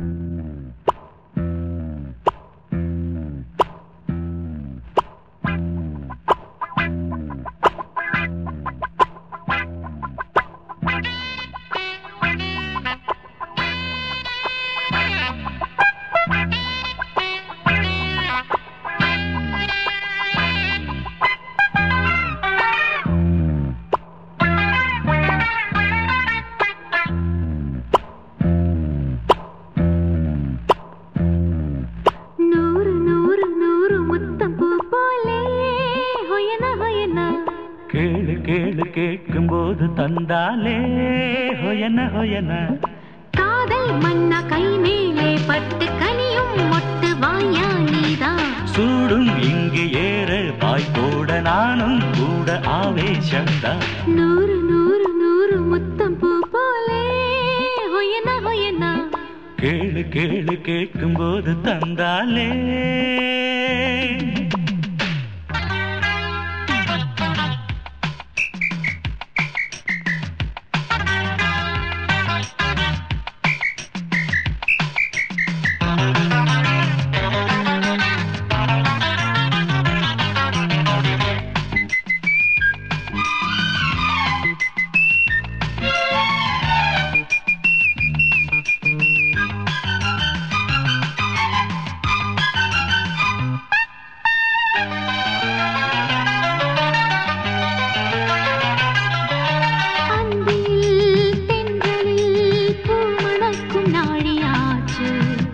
நூறு நூறு நூறு முத்தம் பூ போலே ஹொயன ஹொயன கேளு கேளு கேட்கும் போது தந்தாலே ஹொயன ஹொயன காதல் மன்னா கை மேலே பட்டு கனியும் மொட்டு வாயா நீதான் சூடும் இங்கு ஏற பாய் போட நானும் கூட ஆவேசம்தான் நூறு நூறு நூறு முத்தம் பூ போலே ஹொயன ஹொயன கேளு கேளு கேட்கும் போது தந்தாலே அந்தில் தென்றலில் பூ மணக்கும் நாழியாச்சு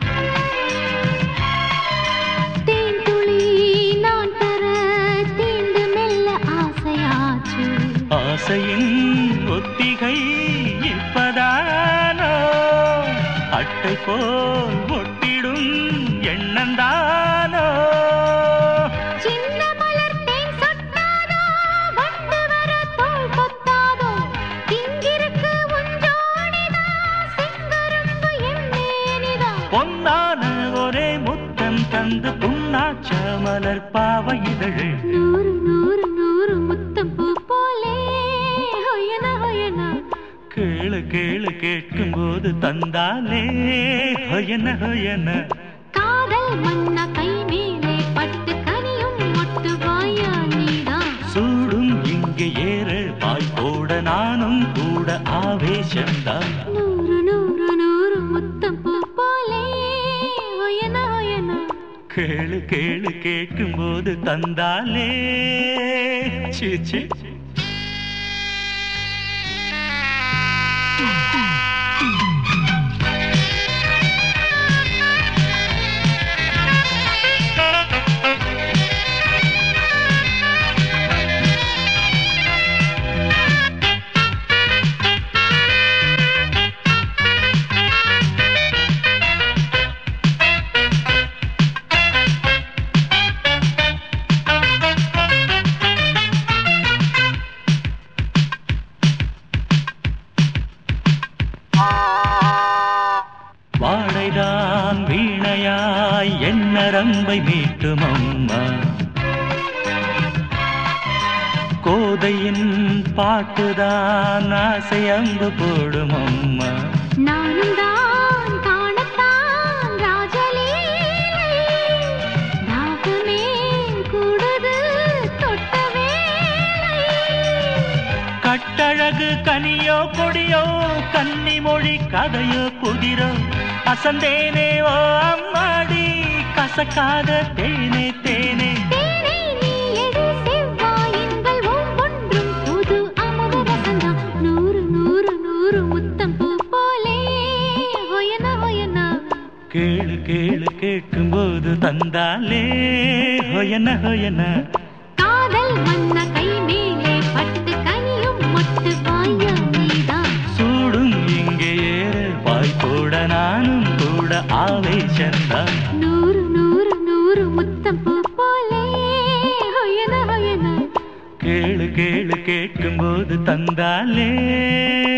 தேன்துளி நான் தர தீண்டு மெல்ல ஆசையாச்சு ஆசையின் ஒத்திகை இப்பதானோ அட்டை போல் ஒட்டிடும் எண்ணந்தானோ சின்ன மலர் தேன் சொட்டாதோ வண்டு வர தோள் கொத்தாதோ இங்கிருக்கு உஞ்சோடிதான் செங்கரும்பு எண்ணேனிதான் பொன்னான ஒரே முத்தம் தந்து புண்ணாச்ச மலர் பாவ இதழு நூறு நூறு நூறு முத்தம் பூ போலே ஹொயன ஹொயன கேளு கேளு கேட்கும் போது தந்தாலே ஹொயன ஹொயன காதல் மன்னா கை மேலே பட்டு கனியும் மொட்டு வாயா நீதான் சூடும் இங்கு ஏற பாய் போட நானும் கூட ஆவேசம்தான் நூறு நூறு நூறு முத்தம் பூ போலே ஹொயன ஹொயன கேளு கேளு கேட்கும் போது தந்தாலே சீ சீ வாழைதான் வீணையாய் என்ன ரம்பை மீட்டும் அம்மா கோதையின் பாட்டுதான் ஆசை அம்பு போடும் அம்மா நானும் தான் காணத்தான் ராஜலீலை தாகமே கூடுது தொட்ட வேளை கட்டழகு கனியோ கொடியோ கன்னி மொழி கதையோ புதிரோ அசந்தேனே ஓ அம்மாடி கசக்காத தேனே தேனே தேனை நீ எடு செவ்வாயின்கள் ஒவ்வொன்றும் புது அமுத ரசந்தான் நூறு நூறு நூறு முத்தம் பூ போலே ஹொயன ஹொயன கேளு கேளு கேட்கும்போது தந்தாலே ஹொயன ஹொயன காதல் மன்ன கை மேலே பட்டு கனியும் மொட்டு வாயா நீதான் சூடும் இங்கே ஏற பாய் போட நானும் கூட ஆவேசந்தான் நூறு நூறு நூறு முத்தம் பூ போலே ஹொயன ஹொயன கேளு கேளு கேட்கும்போது தந்தாலே